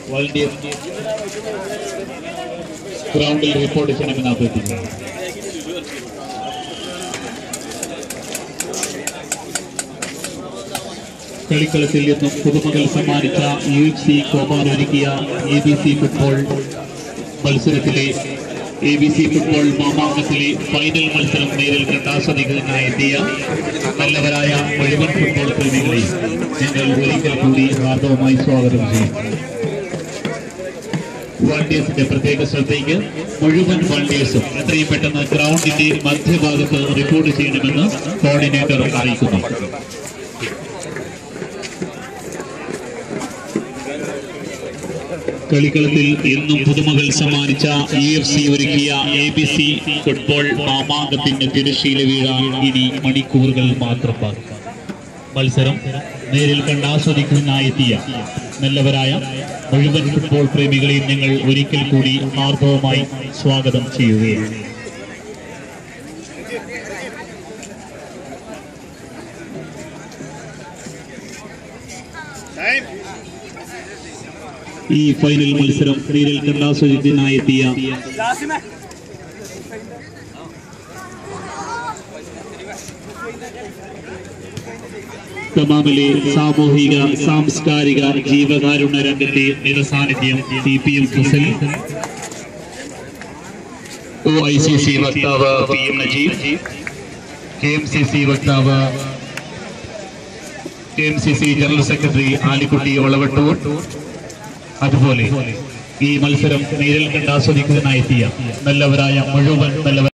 volunteer ഗ്രൗണ്ടിൽ report ചെയ്യണമെന്ന് അഭ്യർത്ഥിക്കുന്നു കളിക്കളത്തിൽ നിന്നും പുതുമകൾ സമ്മാനിച്ച യു എഫ് സി കോപ്പാൻ ഒരുക്കിയ എ ബി സി ഫുട്ബോൾ മത്സരത്തിലെ എ ബി സി ഫുട്ബോൾ മാമാങ്കത്തിലെ ഫൈനൽ മത്സരം നേരിൽ കണ്ടാസ്വദിക്കുന്നതിനായി എത്തിയ നല്ലവരായ മുഴുവൻ ഫുട്ബോൾ പ്രേമികളെ ഞങ്ങൾ ഒരിക്കൽ കൂടി ഹാർദവമായി സ്വാഗതം ചെയ്യും വാണ്ടിയേഴ്സിന്റെ പ്രത്യേക ശ്രദ്ധയ്ക്ക് മുഴുവൻ വാണ്ടിയേഴ്സും എത്രയും പെട്ടെന്ന് ഗ്രൗണ്ടിന്റെ മധ്യഭാഗത്ത് റിപ്പോർട്ട് ചെയ്യണമെന്ന് കോർഡിനേറ്റർ അറിയിക്കുന്നു കളിക്കളത്തിൽ എന്നും പുതുമകൾ സമ്മാനിച്ച ഇ എഫ് സി ഒരുക്കിയ എ ബി സി ഫുട്ബോൾ മാമാങ്കത്തിന് തിരശ്ശീല വീഴാൻ ഇനി മണിക്കൂറുകൾ മാത്രം ബാക്കി മത്സരം നേരിൽ കണ്ട് ആസ്വദിക്കുന്നതിനായെത്തിയ നല്ലവരായ മുഴുവൻ ഫുട്ബോൾ പ്രേമികളെയും ഞങ്ങൾ ഒരിക്കൽ കൂടി ആർഭവമായി സ്വാഗതം ചെയ്യുകയാണ് ഈ ഫൈനൽ മത്സരം നേരിൽ കണ്ട് ആസ്വദിക്കുന്നതിനായെത്തിയ തമാമിലെ സാമൂഹിക സാംസ്കാരിക ജീവകാരുണ്യ രംഗത്തെ നിറസാന്നിധ്യം C P M Fazal O I C C വക്താവ് P M Najeeb K M C C വക്താവ് K M C C general secretary Alikutty Olavattur അതുപോലെ ഈ മത്സരം നേരിൽ കണ്ട് ആസ്വദിക്കുന്നതിനായെത്തിയ നല്ലവരായ മുഴുവൻ നല്ലവർ